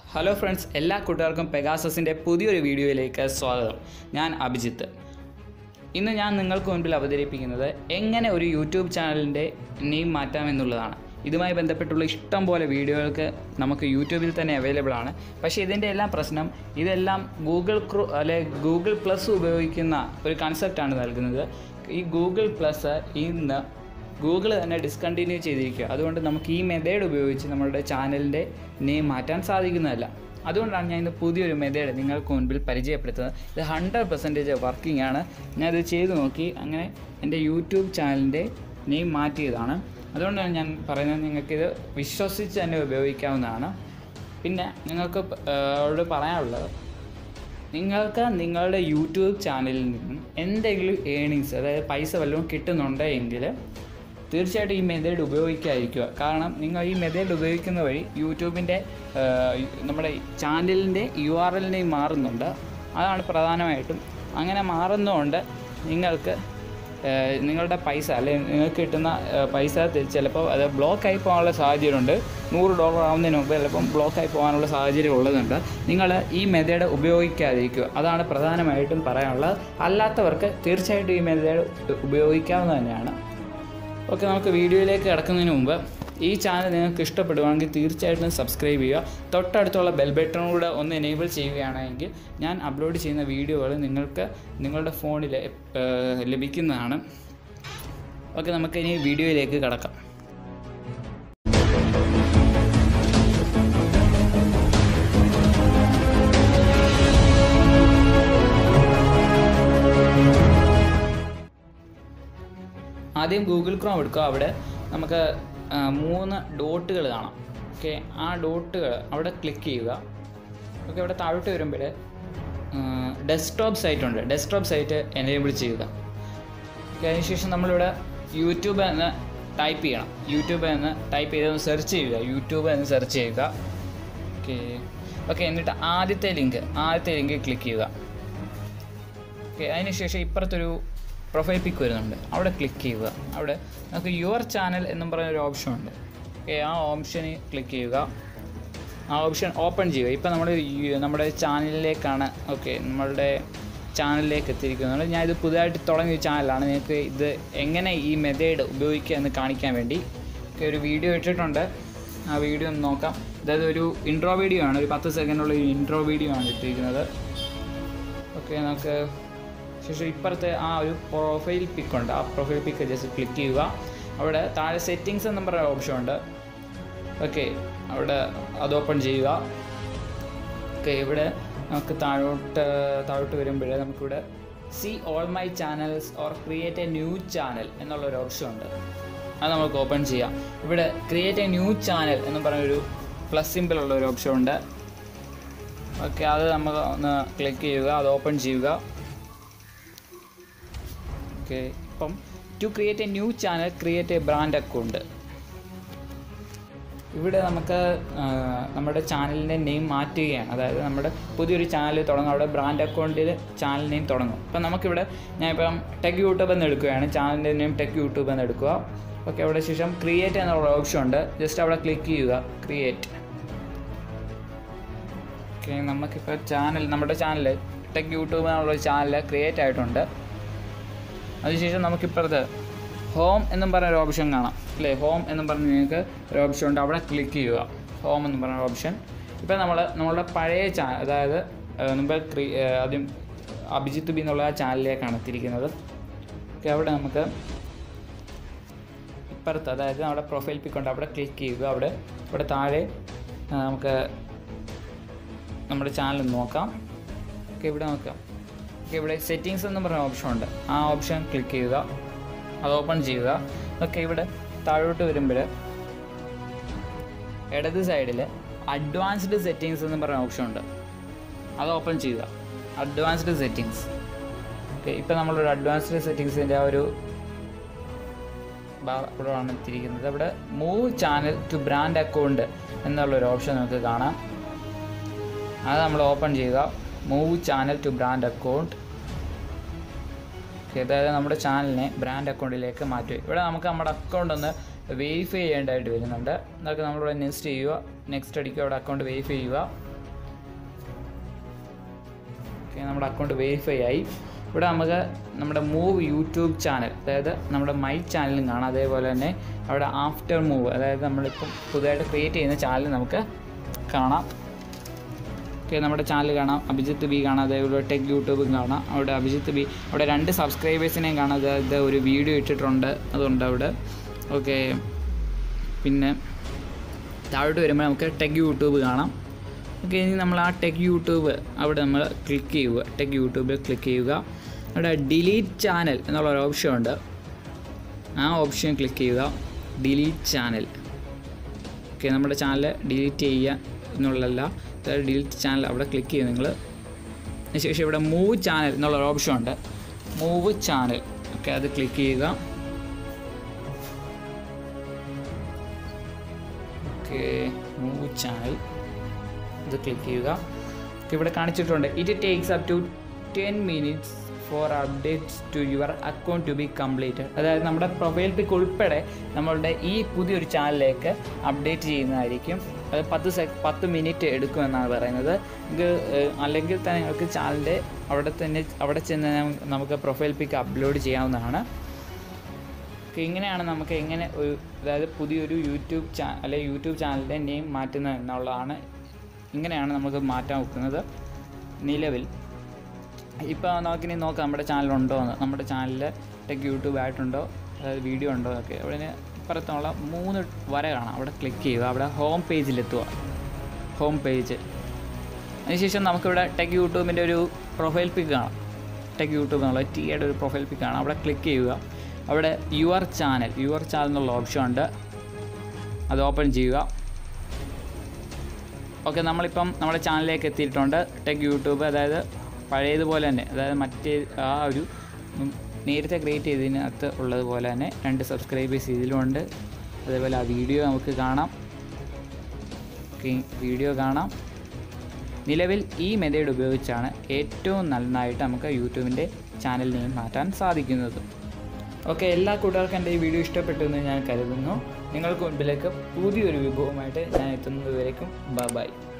hello friends എല്ലാ കൂട്ടുകാർക്കും പെഗാസസിൻ്റെ പുതിയൊരു വീഡിയോയിലേക്ക് സ്വാഗതം ഞാൻ അഭിജിത്ത് ഇന്ന് ഞാൻ നിങ്ങൾക്ക് മുൻപിൽ അവതരിപ്പിക്കുന്നത് എങ്ങനെ ഒരു യൂട്യൂബ് ചാനലിൻ്റെ നെയിം മാറ്റാമെന്നുള്ളതാണ് ഇതുമായി ബന്ധപ്പെട്ടുള്ള ഇഷ്ടം പോലെ വീഡിയോകൾക്ക് നമുക്ക് യൂട്യൂബിൽ തന്നെ അവൈലബിൾ ആണ് പക്ഷേ ഇതിൻ്റെ എല്ലാം പ്രശ്നം ഇതെല്ലാം ഗൂഗിൾ ക്രോ അല്ലെ ഗൂഗിൾ പ്ലസ് ഉപയോഗിക്കുന്ന ഒരു കൺസെപ്റ്റാണ് നൽകുന്നത് ഈ ഗൂഗിൾ പ്ലസ് ഇന്ന് ഗൂഗിൾ തന്നെ ഡിസ്കണ്ടിന്യൂ ചെയ്തിരിക്കുക അതുകൊണ്ട് നമുക്ക് ഈ മെത്തേഡ് ഉപയോഗിച്ച് നമ്മളുടെ ചാനലിൻ്റെ നെയിം മാറ്റാൻ സാധിക്കുന്നതല്ല അതുകൊണ്ടാണ് ഞാൻ ഇന്ന് പുതിയൊരു മെത്തേഡ് നിങ്ങൾക്ക് മുൻപിൽ പരിചയപ്പെടുത്തുന്നത് ഇത് ഹൺഡ്രഡ് പെർസെൻറ്റേജ് വർക്കിംഗ് ആണ് ഞാനിത് ചെയ്തു നോക്കി അങ്ങനെ എൻ്റെ യൂട്യൂബ് ചാനലിൻ്റെ നെയിം മാറ്റിയതാണ് അതുകൊണ്ടാണ് ഞാൻ പറയുന്നത് നിങ്ങൾക്കിത് വിശ്വസിച്ച് തന്നെ ഉപയോഗിക്കാവുന്നതാണ് പിന്നെ നിങ്ങൾക്ക് പ- ഏഹ് അവരോട് പറയാനുള്ളത് നിങ്ങൾക്ക് നിങ്ങളുടെ യൂട്യൂബ് ചാനലിൽ നിന്നും എന്തെങ്കിലും ഏണിങ്സ് അതായത് പൈസ വല്ലതും കിട്ടുന്നുണ്ടെങ്കിൽ തീർച്ചയായിട്ടും ഈ മെത്തേഡ് ഉപയോഗിക്കാതിരിക്കുക കാരണം നിങ്ങൾ ഈ മെത്തേഡ് ഉപയോഗിക്കുന്ന വഴി യൂട്യൂബിൻ്റെ നമ്മുടെ ചാനലിൻ്റെ യു ആർ എല്ലിനെയും മാറുന്നുണ്ട് അതാണ് പ്രധാനമായിട്ടും അങ്ങനെ മാറുന്നതുകൊണ്ട് നിങ്ങൾക്ക് ഏഹ് നിങ്ങളുടെ പൈസ അല്ലെങ്കിൽ നിങ്ങൾക്ക് കിട്ടുന്ന ഏഹ് പൈസ തി- ചിലപ്പോൾ അത് ബ്ലോക്കായി പോകാനുള്ള സാഹചര്യമുണ്ട് നൂറ് ഡോളർ ആവുന്നതിന് മുമ്പ് ചിലപ്പം ബ്ലോക്കായി പോകാനുള്ള സാഹചര്യം ഉള്ളതുണ്ട് നിങ്ങൾ ഈ മെത്തേഡ് ഉപയോഗിക്കാതിരിക്കുക അതാണ് പ്രധാനമായിട്ടും പറയാനുള്ളത് അല്ലാത്തവർക്ക് തീർച്ചയായിട്ടും ഈ മെത്തേഡ് ഉപയോഗിക്കാവുന്ന തന്നെയാണ് ഓക്കെ നമുക്ക് വീഡിയോയിലേക്ക് കിടക്കുന്നതിന് മുമ്പ് ഈ ചാനൽ നിങ്ങൾക്ക് ഇഷ്ടപ്പെടുവാണെങ്കിൽ തീർച്ചയായിട്ടും സബ്സ്ക്രൈബ് ചെയ്യുക തൊട്ടടുത്തുള്ള ബെൽ ബട്ടൺ കൂടെ ഒന്ന് എനേബിൾ ചെയ്യുകയാണെങ്കിൽ ഞാൻ അപ്ലോഡ് ചെയ്യുന്ന വീഡിയോകൾ നിങ്ങൾക്ക് നിങ്ങളുടെ ഫോണിൽ ഏഹ്, ലഭിക്കുന്നതാണ് ഓക്കെ നമുക്ക് ഇനി വീഡിയോയിലേക്ക് കിടക്കാം ആദ്യം ഗൂഗിൾ ക്രോം എടുക്കുക അവിടെ നമുക്ക് ആ, മൂന്ന് ഡോട്ടുകൾ കാണാം ഓക്കെ ആ ഡോട്ടുകൾ അവിടെ ക്ലിക്ക് ചെയ്യുക ഓക്കെ അവിടെ താഴോട്ട് വരുമ്പോൾ ഡെസ്ക്ടോപ്പ് സൈറ്റ് ഉണ്ട് ഡെസ്ക്ടോപ്പ് സൈറ്റ് എനേബിൾ ചെയ്യുക ഓക്കെ അതിനുശേഷം നമ്മളിവിടെ യൂട്യൂബ് എന്ന് ടൈപ്പ് ചെയ്യണം യൂട്യൂബ് എന്ന് ടൈപ്പ് ചെയ്ത് സെർച്ച് ചെയ്യുക യൂട്യൂബ് എന്ന് സെർച്ച് ചെയ്യുക ഓക്കെ ഓക്കെ എന്നിട്ട് ആദ്യത്തെ ലിങ്ക് ആദ്യത്തെ ലിങ്ക് ക്ലിക്ക് ചെയ്യുക ഓക്കെ അതിനുശേഷം ഇപ്പുറത്തൊരു പ്രൊഫൈൽ പിക്ക് വരുന്നുണ്ട് അവിടെ ക്ലിക്ക് ചെയ്യുക അവിടെ നമുക്ക് യുവർ ചാനൽ എന്നും പറയുന്ന ഒരു ഓപ്ഷൻ ഉണ്ട് ഓക്കെ ആ ഓപ്ഷന് ക്ലിക്ക് ചെയ്യുക ആ ഓപ്ഷൻ ഓപ്പൺ ചെയ്യുക ഇപ്പോൾ നമ്മൾ നമ്മുടെ ചാനലിലേക്കാണ് ഓക്കെ നമ്മളുടെ ചാനലിലേക്ക് എത്തിയിരിക്കുന്നത് ഞാൻ ഇത് പുതുതായിട്ട് തുടങ്ങിയ ഒരു ചാനലാണ് നിങ്ങൾക്ക് ഇത് എങ്ങനെ ഈ മെത്തേഡ് ഉപയോഗിക്കുക എന്ന് കാണിക്കാൻ വേണ്ടി ഒക്കെ ഒരു വീഡിയോ ഇട്ടിട്ടുണ്ട് ആ വീഡിയോ ഒന്ന് നോക്കാം അതായത് ഒരു ഇൻട്രോ വീഡിയോ ആണ് ഒരു പത്ത് സെക്കൻഡുള്ള ഒരു ഇൻട്രോ വീഡിയോ ആണ് ഇട്ടിരിക്കുന്നത് ഓക്കെ നമുക്ക് ശേഷം ഇപ്പുറത്തെ ആ ഒരു പ്രൊഫൈൽ പിക്ക് ഉണ്ട് ആ പ്രൊഫൈൽ പിക്ക് ജസ്റ്റ് ക്ലിക്ക് ചെയ്യുക അവിടെ താഴെ സെറ്റിങ്സ് എന്ന് പറയുന്ന ഓപ്ഷൻ ഉണ്ട് ഓക്കെ അവിടെ അത് ഓപ്പൺ ചെയ്യുക ഓക്കെ ഇവിടെ നമുക്ക് താഴോട്ട് താഴോട്ട് വരുമ്പോൾ നമുക്കിവിടെ see all my channels or create a new channel എന്നുള്ളൊരു ഓപ്ഷൻ ഉണ്ട് അത് നമുക്ക് ഓപ്പൺ ചെയ്യാം ഇവിടെ ക്രിയേറ്റ് എ ന്യൂ ചാനൽ എന്ന് പറഞ്ഞൊരു പ്ലസ് സിമ്പിൾ ഉള്ള ഒരു ഓപ്ഷൻ ഉണ്ട് ഓക്കെ അത് നമുക്ക് ഒന്ന് ക്ലിക്ക് ചെയ്യുക അത് ഓപ്പൺ ചെയ്യുക ഓക്കെ ഇപ്പം to create a new channel create a brand account ഇവിടെ നമുക്ക് ആ, നമ്മുടെ ചാനലിൻ്റെ നെയിം മാറ്റുകയാണ് അതായത് നമ്മുടെ പുതിയൊരു ചാനൽ തുടങ്ങും അവിടെ ബ്രാൻഡ് അക്കൗണ്ടിൽ ചാനൽ നെയിം തുടങ്ങും അപ്പം നമുക്കിവിടെ ഞാനിപ്പം ടെക് യൂട്യൂബ് എന്ന് എടുക്കുകയാണ് ചാനലിൻ്റെ നെയിം ടെക് യൂട്യൂബ് എന്ന് എടുക്കുക ഓക്കെ അവിടെ ശേഷം ക്രിയേറ്റ് എന്നുള്ള ഓപ്ഷൻ ഉണ്ട് ജസ്റ്റ് അവിടെ ക്ലിക്ക് ചെയ്യുക ക്രിയേറ്റ് ഓക്കെ നമുക്കിപ്പോൾ ചാനൽ നമ്മുടെ ചാനൽ ടെക് യൂട്യൂബ് എന്നുള്ള ചാനൽ ക്രിയേറ്റ് ആയിട്ടുണ്ട് അതിനുശേഷം നമുക്കിപ്പുറത്ത് ഹോം എന്നും പറഞ്ഞ ഒരു ഓപ്ഷൻ കാണാം അല്ലേ ഹോം എന്നും പറഞ്ഞ് നിങ്ങൾക്ക് ഒരു ഓപ്ഷൻ ഉണ്ട് അവിടെ ക്ലിക്ക് ചെയ്യുക ഹോം എന്ന് പറഞ്ഞ ഓപ്ഷൻ ഇപ്പോൾ നമ്മൾ നമ്മളുടെ പഴയ ചാനൽ അതായത് ഏഹ്, മുമ്പ് ക്രി ഏഹ്, ആദ്യം അഭിജിത്ത് ബി എന്നുള്ള ആ ചാനലിലേക്കാണ് എത്തിയിരിക്കുന്നത് ഓക്കെ അവിടെ നമുക്ക് ഇപ്പുറത്ത് അതായത് നമ്മുടെ പ്രൊഫൈൽ പിക്ക് ഉണ്ട് അവിടെ ക്ലിക്ക് ചെയ്യുക അവിടെ ഇവിടെ താഴെ ആ, നമുക്ക് നമ്മുടെ ചാനൽ നോക്കാം ഓക്കെ ഇവിടെ നോക്കാം ഓക്കെ ഇവിടെ സെറ്റിങ്സ് എന്ന് പറഞ്ഞ ഓപ്ഷൻ ഉണ്ട് ആ ഓപ്ഷൻ ക്ലിക്ക് ചെയ്യുക അത് ഓപ്പൺ ചെയ്യുക ഓക്കെ ഇവിടെ താഴോട്ട് വരുമ്പോൾ ഇടത് സൈഡിൽ അഡ്വാൻസ്ഡ് സെറ്റിങ്സ് എന്ന് പറഞ്ഞ ഓപ്ഷൻ ഉണ്ട് അത് ഓപ്പൺ ചെയ്യുക അഡ്വാൻസ്ഡ് സെറ്റിങ്സ് ഓക്കെ ഇപ്പോൾ നമ്മളൊരു അഡ്വാൻസ്ഡ് സെറ്റിങ്സിൻ്റെ ആ ഒരു ബാ- ഇവിടെയാണ് എത്തിയിരിക്കുന്നത് അവിടെ move channel to brand account എന്നുള്ളൊരു ഓപ്ഷൻ നമുക്ക് കാണാം അത് നമ്മൾ ഓപ്പൺ ചെയ്യുക move channel to brand account okay അതായത് നമ്മുടെ ചാനലിനെ ബ്രാൻഡ് അക്കൗണ്ടിലേക്ക് മാറ്റുക ഇവിടെ നമുക്ക് നമ്മുടെ അക്കൗണ്ട് ഒന്ന് വെരിഫൈ ചെയ്യേണ്ടതായിട്ട് വരുന്നുണ്ട് അതൊക്കെ നമ്മളിവിടെ നെക്സ്റ്റ് ചെയ്യുക നെക്സ്റ്റ് അടിക്കുക അവിടെ അക്കൗണ്ട് വെരിഫൈ ചെയ്യുക ഓക്കെ നമ്മുടെ അക്കൗണ്ട് വെരിഫൈ ആയി ഇവിടെ നമുക്ക് നമ്മുടെ മൂവ് യൂട്യൂബ് ചാനൽ അതായത് നമ്മുടെ മൈ ചാനലും കാണാം അതേപോലെ തന്നെ അവിടെ ആഫ്റ്റർ മൂവ് അതായത് നമ്മളിപ്പം പുതുതായിട്ട് ക്രിയേറ്റ് ചെയ്യുന്ന ചാനൽ നമുക്ക് കാണാം ഓക്കെ നമ്മുടെ ചാനൽ കാണാം അഭിജിത്ത് ബി കാണാം അതേപോലെ ടെക് യൂട്യൂബും കാണാം അവിടെ അഭിജിത്ത് ബി അവിടെ രണ്ട് സബ്സ്ക്രൈബേഴ്സിനെയും കാണാം അതായത് ഒരു വീഡിയോ ഇട്ടിട്ടുണ്ട് അതുണ്ട് അവിടെ ഓക്കെ പിന്നെ താഴോട്ട് വരുമ്പോൾ നമുക്ക് ടെക് യൂട്യൂബ് കാണാം ഓക്കെ ഇനി നമ്മൾ ആ ടെക് യൂട്യൂബ് അവിടെ നമ്മൾ ക്ലിക്ക് ചെയ്യുക ടെക് യൂട്യൂബിൽ ക്ലിക്ക് ചെയ്യുക അവിടെ ഡിലീറ്റ് ചാനൽ എന്നുള്ള ഒരു ഓപ്ഷൻ ഉണ്ട് ആ ഓപ്ഷൻ ക്ലിക്ക് ചെയ്യുക ഡിലീറ്റ് ചാനൽ ഓക്കെ നമ്മുടെ ചാനൽ ഡിലീറ്റ് ചെയ്യുക എന്നുള്ളതല്ല അതായത് ഡിലീറ്റ് ചാനൽ അവിടെ ക്ലിക്ക് ചെയ്യുക നിങ്ങൾ അതിനുശേഷം ഇവിടെ മൂവ് ചാനൽ എന്നുള്ള ഒരു ഓപ്ഷൻ ഉണ്ട് മൂവ് ചാനൽ ഓക്കെ അത് ക്ലിക്ക് ചെയ്യുക ഓക്കെ മൂവ് ചാനൽ ഇത് ക്ലിക്ക് ചെയ്യുക ഓക്കെ, ഇവിടെ കാണിച്ചിട്ടുണ്ട് it takes up to ten minutes for updates to your account to be completed അതായത് നമ്മുടെ പ്രൊഫൈൽ പിക്ക് ഉൾപ്പെടെ നമ്മളുടെ ഈ പുതിയൊരു ചാനലിലേക്ക് അപ്ഡേറ്റ് ചെയ്യുന്നതായിരിക്കും അത് പത്ത് സെ പത്ത് മിനിറ്റ് എടുക്കുമെന്നാണ് പറയുന്നത് ഇത് ഏഹ്, അല്ലെങ്കിൽ തന്നെ നിങ്ങൾക്ക് ചാനലിൻ്റെ അവിടെ തന്നെ അവിടെ ചെന്ന് നമുക്ക് നമുക്ക് പ്രൊഫൈൽ പിക്ക് അപ്ലോഡ് ചെയ്യാവുന്നതാണ് ഓക്കെ, ഇങ്ങനെയാണ് നമുക്ക് എങ്ങനെ ഒരു അതായത് പുതിയൊരു യൂട്യൂബ് ചാ അല്ലെങ്കിൽ യൂട്യൂബ് ചാനലിൻ്റെ നെയിം മാറ്റുന്നത് എന്നുള്ളതാണ് ഇങ്ങനെയാണ് നമുക്ക് മാറ്റാൻ വെക്കുന്നത് നിലവിൽ ഇപ്പോൾ നമുക്കിനി നോക്കാം നമ്മുടെ ചാനൽ ഉണ്ടോ എന്ന് നമ്മുടെ ചാനലിൽ ടെക് യൂട്യൂബ് ആയിട്ടുണ്ടോ അതായത് വീഡിയോ ഉണ്ടോ എന്നൊക്കെ അവിടെ ഇപ്പുറത്തുള്ള മൂന്ന് വര കാണാം അവിടെ ക്ലിക്ക് ചെയ്യുക അവിടെ ഹോം പേജിലെത്തുക ഹോം പേജ് അതിനുശേഷം നമുക്കിവിടെ ടെക് യൂട്യൂബിൻ്റെ ഒരു പ്രൊഫൈൽ പിക്ക് കാണാം ടെക് യൂട്യൂബ് എന്നുള്ള ടിയുടെ ഒരു പ്രൊഫൈൽ പിക്ക് കാണാം അവിടെ ക്ലിക്ക് ചെയ്യുക അവിടെ യുവർ ചാനൽ യുവർ ചാനൽ എന്നുള്ള ഓപ്ഷൻ ഉണ്ട് അത് ഓപ്പൺ ചെയ്യുക ഓക്കെ നമ്മളിപ്പം നമ്മുടെ ചാനലിലേക്ക് എത്തിയിട്ടുണ്ട് ടെക് യൂട്യൂബ് അതായത് പഴയതുപോലെ തന്നെ അതായത് മറ്റേ ആ ഒരു ഉം, നേരത്തെ ക്രിയേറ്റ് ചെയ്തതിനകത്ത് ഉള്ളതുപോലെ തന്നെ രണ്ട് സബ്സ്ക്രൈബേഴ്സ് ഇതിലുമുണ്ട് അതേപോലെ ആ വീഡിയോ നമുക്ക് കാണാം ഓക്കെ വീഡിയോ കാണാം നിലവിൽ ഈ മെത്തേഡ് ഉപയോഗിച്ചാണ് ഏറ്റവും നന്നായിട്ട് നമുക്ക് യൂട്യൂബിൻ്റെ ചാനൽ നെയിം മാറ്റാൻ സാധിക്കുന്നത് ഓക്കെ എല്ലാ കൂട്ടുകാർക്കും എൻ്റെ ഈ വീഡിയോ ഇഷ്ടപ്പെട്ടു എന്ന് ഞാൻ കരുതുന്നു നിങ്ങൾക്ക് മുൻപിലേക്ക് പുതിയൊരു വിഭവമായിട്ട് ഞാൻ എത്തുന്നത് വരേക്കും ബൈ ബൈ